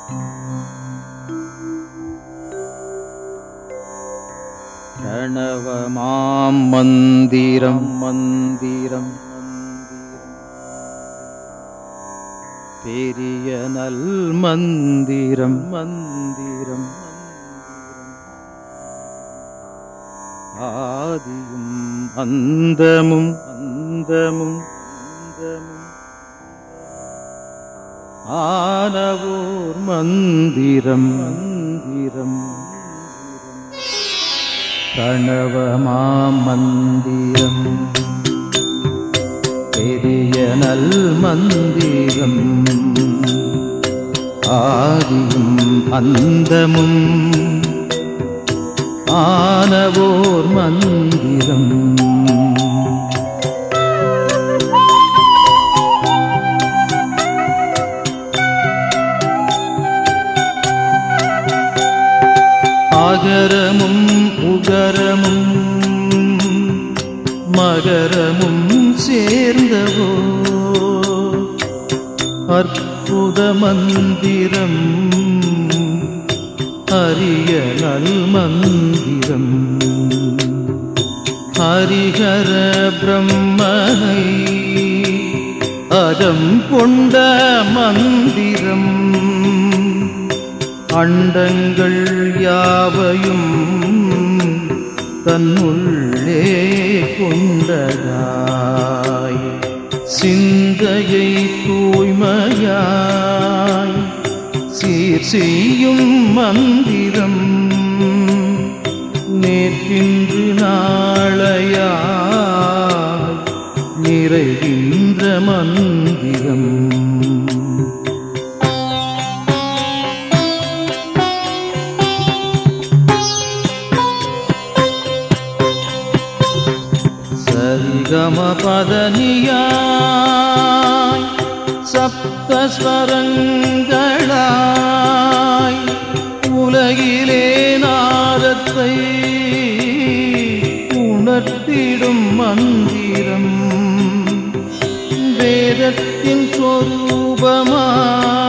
பிரணவமாம் மந்திரம் மந்திரம் பெரிய நல் மந்திரம் மந்திரம் ஆதியும் அந்தமும் அந்தமும் அந்தமும் ஆனவோர் மந்திரம் மந்திரம் பிரணவமாம் மந்திரம் பெரிய நல் மந்திரம் ஆதியும் அந்தமும் ஆனவோர் மந்திரம் ஆகரமும் உகரமும் மகரமும் சேர்ந்தவோ அற்புத மந்திரம் அரிய நல் மந்திரம் ஹரிஹர பிரம்மனை அகம் கொண்ட மந்திரம் அண்டங்கள் யாவையும் தன்னுள்ளே கொண்டதாய் சிந்தையை தூய்மையாய் சீர் செய்யும் மந்திரம் நேற்றின்று நாளையாய் நிறைகின்ற மந்திரம் சரிகம பதனியாய் சப்தஸ்வரங்களாய் உலகிலே நாதத்தை உணர்த்திடும் மந்திரம் வேதத்தின் சொரூபமாய்